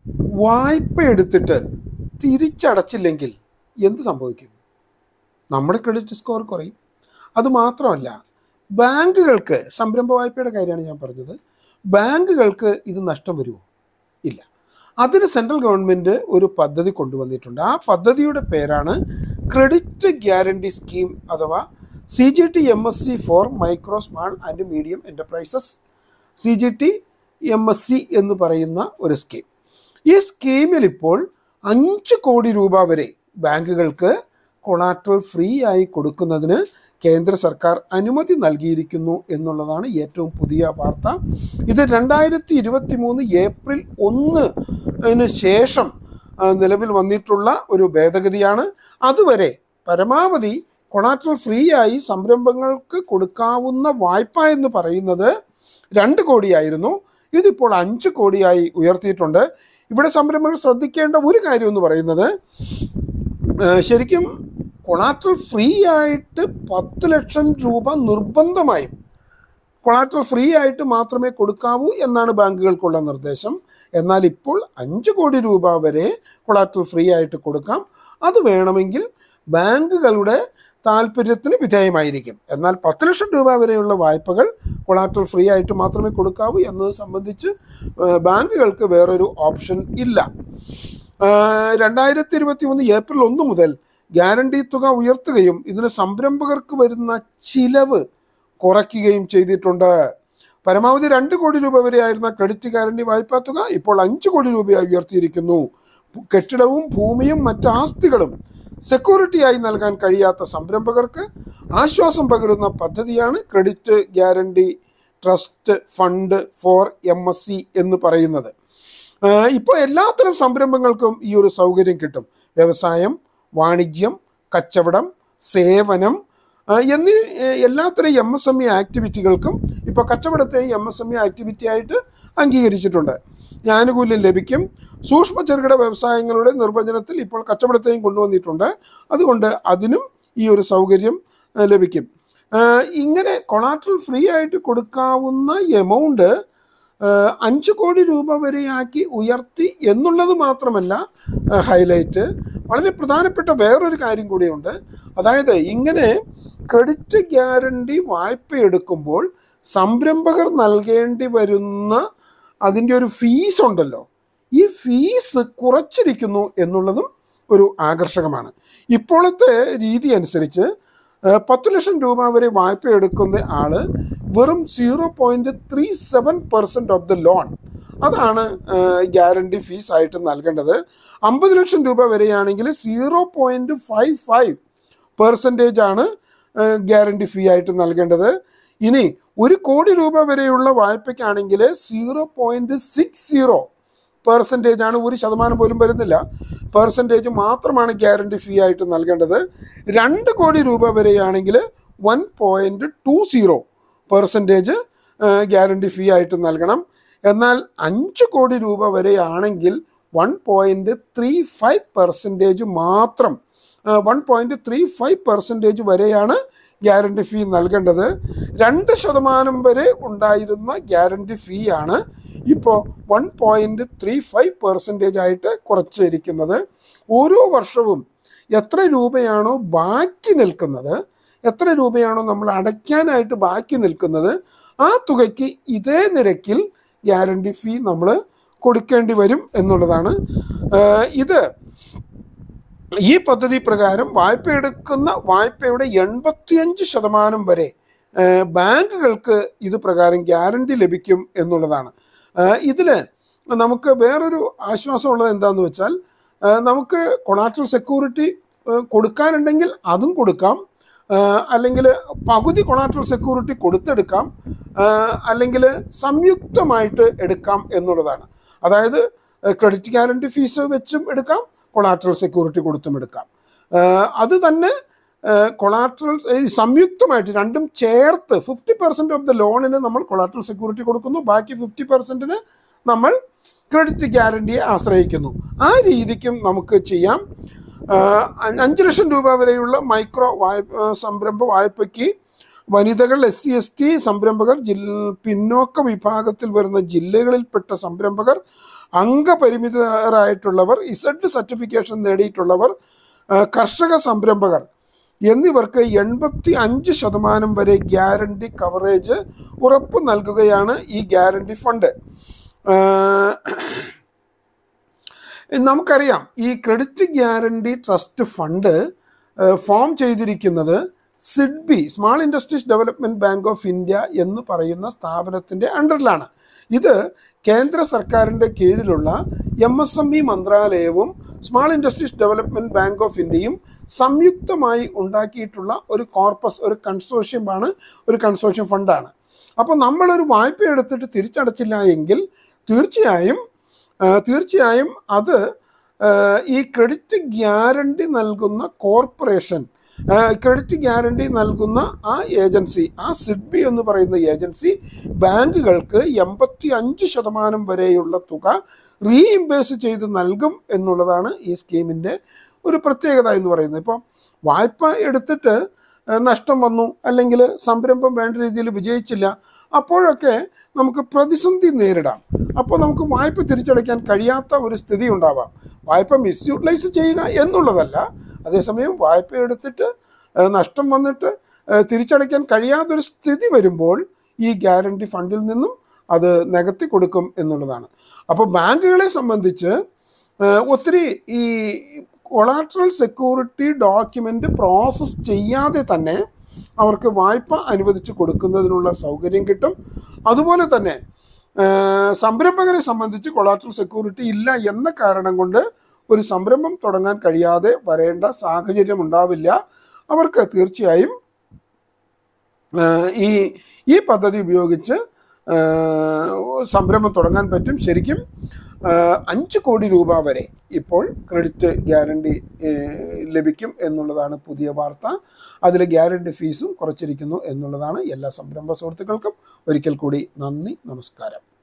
വായ്പ എടുത്തിട്ട് തിരിച്ചടച്ചില്ലെങ്കിൽ എന്ത് സംഭവിക്കും നമ്മുടെ ക്രെഡിറ്റ് സ്കോർ കുറയും അതുമാത്രമല്ല ബാങ്കുകൾക്ക് സംരംഭ വായ്പയുടെ കാര്യമാണ് ഞാൻ പറഞ്ഞത് ബാങ്കുകൾക്ക് ഇത് നഷ്ടം വരുമോ ഇല്ല അതിന് സെൻട്രൽ ഗവൺമെൻറ് ഒരു പദ്ധതി കൊണ്ടുവന്നിട്ടുണ്ട് ആ പദ്ധതിയുടെ പേരാണ് ക്രെഡിറ്റ് ഗ്യാരണ്ടി സ്കീം അഥവാ C G T M S C for micro small and medium enterprises C G T M S C എന്ന് പറയുന്ന ഒരു സ്കീം ഈ സ്കീമിൽ ഇപ്പോൾ അഞ്ച് കോടി രൂപ വരെ ബാങ്കുകൾക്ക് കൊളാട്രൽ ഫ്രീ ആയി കൊടുക്കുന്നതിന് കേന്ദ്ര സർക്കാർ അനുമതി നൽകിയിരിക്കുന്നു എന്നുള്ളതാണ് ഏറ്റവും പുതിയ വാർത്ത ഇത് രണ്ടായിരത്തി ഇരുപത്തി മൂന്ന് ഏപ്രിൽ ഒന്നിന് ശേഷം ആ, നിലവിൽ വന്നിട്ടുള്ള ഒരു ഭേദഗതിയാണ് അതുവരെ പരമാവധി കൊളാട്രൽ ഫ്രീ ആയി സംരംഭങ്ങൾക്ക് കൊടുക്കാവുന്ന വായ്പ എന്ന് പറയുന്നത് രണ്ട് കോടിയായിരുന്നു ഇതിപ്പോൾ അഞ്ച് കോടിയായി ഉയർത്തിയിട്ടുണ്ട് ഇവിടെ സംരംഭങ്ങൾ ശ്രദ്ധിക്കേണ്ട ഒരു കാര്യം എന്ന് പറയുന്നത് ഏഹ് ശരിക്കും കൊളാട്രൽ ഫ്രീ ആയിട്ട് പത്ത് ലക്ഷം രൂപ നിർബന്ധമായും കൊളാട്രൽ ഫ്രീ ആയിട്ട് മാത്രമേ കൊടുക്കാവൂ എന്നാണ് ബാങ്കുകൾക്കുള്ള നിർദ്ദേശം എന്നാൽ ഇപ്പോൾ അഞ്ച് കോടി രൂപ വരെ കൊളാട്രൽ ഫ്രീ ആയിട്ട് കൊടുക്കാം അത് വേണമെങ്കിൽ ബാങ്കുകളുടെ താല്പര്യത്തിന് വിധേയമായിരിക്കും എന്നാൽ പത്ത് ലക്ഷം രൂപ വരെയുള്ള വായ്പകൾ കൊളാട്രൽ ഫ്രീ ആയിട്ട് മാത്രമേ കൊടുക്കാവൂ എന്നത് സംബന്ധിച്ച് ഏഹ് ബാങ്കുകൾക്ക് വേറൊരു ഓപ്ഷൻ ഇല്ല രണ്ടായിരത്തി ഇരുപത്തി മൂന്ന് ഏപ്രിൽ ഒന്ന് മുതൽ ഗ്യാരണ്ടി തുക ഉയർത്തുകയും ഇതിന് സംരംഭകർക്ക് വരുന്ന ചിലവ് കുറയ്ക്കുകയും ചെയ്തിട്ടുണ്ട് പരമാവധി രണ്ട് കോടി രൂപ വരെയായിരുന്ന ക്രെഡിറ്റ് ഗ്യാരണ്ടി വായ്പാ തുക ഇപ്പോൾ അഞ്ച് കോടി രൂപയായി ഉയർത്തിയിരിക്കുന്നു കെട്ടിടവും ഭൂമിയും മറ്റ് ആസ്തികളും സെക്യൂരിറ്റിയായി നൽകാൻ കഴിയാത്ത സംരംഭകർക്ക് ആശ്വാസം പകരുന്ന പദ്ധതിയാണ് credit guarantee trust fund for M S C എന്ന് പറയുന്നത് ഇപ്പോൾ എല്ലാത്തരം സംരംഭങ്ങൾക്കും ഈ ഒരു സൗകര്യം കിട്ടും വ്യവസായം വാണിജ്യം കച്ചവടം സേവനം ആ, എന്നീ ഏ, എല്ലാത്തരം എം എസ് എം ഇ ആക്ടിവിറ്റികൾക്കും ഇപ്പോൾ കച്ചവടത്തെയും M S M E activity ആയിട്ട് അംഗീകരിച്ചിട്ടുണ്ട് ഈ ആനുകൂല്യം ലഭിക്കും സൂക്ഷ്മ ചെറുകിട വ്യവസായങ്ങളുടെ നിർവചനത്തിൽ ഇപ്പോൾ കച്ചവടത്തെയും കൊണ്ടുവന്നിട്ടുണ്ട് അതുകൊണ്ട് അതിനും ഈ ഒരു സൗകര്യം ആ, ലഭിക്കും ആ, ഇങ്ങനെ കൊളാട്രൽ ഫ്രീ ആയിട്ട് കൊടുക്കാവുന്ന എമൗണ്ട് ഏഹ് അഞ്ച് കോടി രൂപ വരെയാക്കി ഉയർത്തി എന്നുള്ളത് മാത്രമല്ല ഏഹ് ഹൈലൈറ്റ് വളരെ പ്രധാനപ്പെട്ട വേറൊരു കാര്യം കൂടിയുണ്ട് അതായത് ഇങ്ങനെ ക്രെഡിറ്റ് ഗ്യാരണ്ടി വായ്പ എടുക്കുമ്പോൾ സംരംഭകർ നൽകേണ്ടി വരുന്ന അതിൻ്റെ ഒരു ഫീസ് ഉണ്ടല്ലോ ഈ ഫീസ് കുറച്ചിരിക്കുന്നു എന്നുള്ളതും ഒരു ആകർഷകമാണ് ഇപ്പോഴത്തെ രീതി അനുസരിച്ച് ഏഹ് പത്ത് ലക്ഷം രൂപ വരെ വായ്പ എടുക്കുന്ന ആള് വെറും zero point three seven percent of the loan അതാണ് ഗ്യാരണ്ടി ഫീസ് ആയിട്ട് നൽകേണ്ടത് അമ്പത് ലക്ഷം രൂപ വരെയാണെങ്കിൽ zero point five five percentage ആണ് ഗ്യാരണ്ടി ഫീ ആയിട്ട് നൽകേണ്ടത് ഇനി ഒരു കോടി രൂപ വരെയുള്ള വായ്പയ്ക്കാണെങ്കിൽ zero point six zero percentage ആണ് ഒരു ശതമാനം പോലും വരുന്നില്ല പെർസെൻറ്റേജ് മാത്രമാണ് ഗ്യാരണ്ടി ഫീ ആയിട്ട് നൽകേണ്ടത് രണ്ട് കോടി രൂപ വരെയാണെങ്കിൽ one point two zero percentage guarantee fee ആയിട്ട് നൽകണം എന്നാൽ അഞ്ച് കോടി രൂപ വരെയാണെങ്കിൽ one point three five percentage മാത്രം one point three five percentage വരെയാണ് ഗ്യാരണ്ടി ഫീ നൽകേണ്ടത് രണ്ട് ശതമാനം വരെ ഉണ്ടായിരുന്ന ഗ്യാരണ്ടി ഫീ ആണ് ഇപ്പോൾ one point three five percentage ആയിട്ട് കുറച്ചിരിക്കുന്നത് ഓരോ വർഷവും എത്ര രൂപയാണോ ബാക്കി നിൽക്കുന്നത് എത്ര രൂപയാണോ നമ്മൾ അടയ്ക്കാനായിട്ട് ബാക്കി നിൽക്കുന്നത് ആ തുകയ്ക്ക് ഇതേ നിരക്കിൽ ഗ്യാരണ്ടി ഫീ നമ്മൾ കൊടുക്കേണ്ടി വരും എന്നുള്ളതാണ് ഏഹ് ഇത് ഈ പദ്ധതി പ്രകാരം വായ്പ എടുക്കുന്ന വായ്പയുടെ എൺപത്തിയഞ്ച് ശതമാനം വരെ ഏഹ് ബാങ്കുകൾക്ക് ഇത് പ്രകാരം ഗ്യാരണ്ടി ലഭിക്കും എന്നുള്ളതാണ് ഇതിൽ നമുക്ക് വേറൊരു ആശ്വാസമുള്ളത് എന്താന്ന് വെച്ചാൽ ഏഹ് നമുക്ക് കൊളാട്രൽ സെക്യൂരിറ്റി കൊടുക്കാനുണ്ടെങ്കിൽ അതും കൊടുക്കാം അല്ലെങ്കിൽ പകുതി കൊളാട്രൽ സെക്യൂരിറ്റി കൊടുത്തെടുക്കാം അല്ലെങ്കിൽ സംയുക്തമായിട്ട് എടുക്കാം എന്നുള്ളതാണ് അതായത് ക്രെഡിറ്റ് ഗ്യാരണ്ടി ഫീസ് വെച്ചും എടുക്കാം കൊളാട്രൽ സെക്യൂരിറ്റി കൊടുത്തും എടുക്കാം ഏഹ് അത് തന്നെ കൊളാട്രൽ സംയുക്തമായിട്ട് രണ്ടും ചേർത്ത് ഫിഫ്റ്റി പെർസെൻറ്റ് ഓഫ് ദ ലോണിന് നമ്മൾ കൊളാട്രൽ സെക്യൂരിറ്റി കൊടുക്കുന്നു ബാക്കി ഫിഫ്റ്റി പെർസെൻറ്റിന് നമ്മൾ ക്രെഡിറ്റ് ഗ്യാരണ്ടിയെ ആശ്രയിക്കുന്നു ആ രീതിക്കും നമുക്ക് ചെയ്യാം ആഹ് അ- അഞ്ച് ലക്ഷം രൂപ വരെയുള്ള മൈക്രോ വായ്പ സംരംഭ വായ്പയ്ക്ക് വനിതകൾ എസ് സി എസ് ടി സംരംഭകർ ജില്ല പിന്നോക്ക വിഭാഗത്തിൽ വരുന്ന ജില്ലകളിൽപ്പെട്ട സംരംഭകർ അംഗപരിമിതരായിട്ടുള്ളവർ ഇസഡ് സർട്ടിഫിക്കേഷൻ നേടിയിട്ടുള്ളവർ ആ, കർഷക സംരംഭകർ എന്നിവർക്ക് എൺപത്തി അഞ്ച് ശതമാനം വരെ ഗ്യാരണ്ടി കവറേജ് ഉറപ്പ് നൽകുകയാണ് ഈ ഗ്യാരണ്ടി ഫണ്ട് ആ, നമുക്കറിയാം ഈ ക്രെഡിറ്റ് ഗ്യാരണ്ടി ട്രസ്റ്റ് ഫണ്ട് ഏഹ്, ഫോം ചെയ്തിരിക്കുന്നത് SIDBI small industries development bank of India എന്ന് പറയുന്ന സ്ഥാപനത്തിന്റെ അണ്ടറിലാണ് ഇത് കേന്ദ്ര സർക്കാരിന്റെ കീഴിലുള്ള എം എസ് എം ഇ മന്ത്രാലയവും small industries development bank of ഇന്ത്യയും സംയുക്തമായി ഉണ്ടാക്കിയിട്ടുള്ള ഒരു കോർപ്പസ് ഒരു കൺസോഷ്യമാണ് ഒരു കൺസോഷ്യം ഫണ്ടാണ് അപ്പോൾ നമ്മളൊരു വായ്പ എടുത്തിട്ട് തിരിച്ചടച്ചില്ല എങ്കിൽ തീർച്ചയായും ആ, തീർച്ചയായും അത് ആ, ഈ ക്രെഡിറ്റ് ഗ്യാരണ്ടി നൽകുന്ന കോർപ്പറേഷൻ ആ, ക്രെഡിറ്റ് ഗ്യാരണ്ടി നൽകുന്ന ആ ഏജൻസി ആ സിഡ്ബി എന്ന് പറയുന്ന ഏജൻസി ബാങ്കുകൾക്ക് എൺപത്തി അഞ്ച് ശതമാനം വരെയുള്ള തുക റീഇംബേഴ്സ് ചെയ്ത് നൽകും എന്നുള്ളതാണ് ഈ സ്കീമിൻ്റെ ഒരു പ്രത്യേകത എന്ന് പറയുന്നത് ഇപ്പോൾ വായ്പ എടുത്തിട്ട് ആ, നഷ്ടം വന്നു അല്ലെങ്കിൽ സംരംഭം വേണ്ട രീതിയിൽ വിജയിച്ചില്ല അപ്പോഴൊക്കെ നമുക്ക് പ്രതിസന്ധി നേരിടാം അപ്പോൾ നമുക്ക് വായ്പ തിരിച്ചടയ്ക്കാൻ കഴിയാത്ത ഒരു സ്ഥിതി ഉണ്ടാവാം വായ്പ മിസ്യൂട്ടിലൈസ് ചെയ്യുക എന്നുള്ളതല്ല അതേസമയം വായ്പ എടുത്തിട്ട് ആ, നഷ്ടം വന്നിട്ട് ആ, തിരിച്ചടയ്ക്കാൻ കഴിയാത്തൊരു സ്ഥിതി വരുമ്പോൾ ഈ ഗ്യാരണ്ടി ഫണ്ടിൽ നിന്നും അത് നികത്തി കൊടുക്കും എന്നുള്ളതാണ് അപ്പോൾ ബാങ്കുകളെ സംബന്ധിച്ച് ആ, ഒത്തിരി ഈ കൊളാട്രൽ സെക്യൂരിറ്റി ഡോക്യുമെൻ്റ് പ്രോസസ്സ് ചെയ്യാതെ തന്നെ അവർക്ക് വായ്പ അനുവദിച്ച് കൊടുക്കുന്നതിനുള്ള സൗകര്യം കിട്ടും അതുപോലെ തന്നെ ആ, സംരംഭകരെ സംബന്ധിച്ച് കൊളാട്രൽ സെക്യൂരിറ്റി ഇല്ല എന്ന കാരണം കൊണ്ട് ഒരു സംരംഭം തുടങ്ങാൻ കഴിയാതെ വരേണ്ട സാഹചര്യം ഉണ്ടാവില്ല അവർക്ക് തീർച്ചയായും ആ, ഈ ഈ പദ്ധതി ഉപയോഗിച്ച് ആ, സംരംഭം തുടങ്ങാൻ പറ്റും ശരിക്കും ആ, അഞ്ച് കോടി രൂപ വരെ ഇപ്പോൾ ക്രെഡിറ്റ് ഗ്യാരണ്ടി ഏ, ലഭിക്കും എന്നുള്ളതാണ് പുതിയ വാർത്ത അതിൽ ഗ്യാരണ്ടി ഫീസും കുറച്ചിരിക്കുന്നു എന്നുള്ളതാണ് എല്ലാ സംരംഭ സുഹൃത്തുക്കൾക്കും ഒരിക്കൽ കൂടി നന്ദി നമസ്കാരം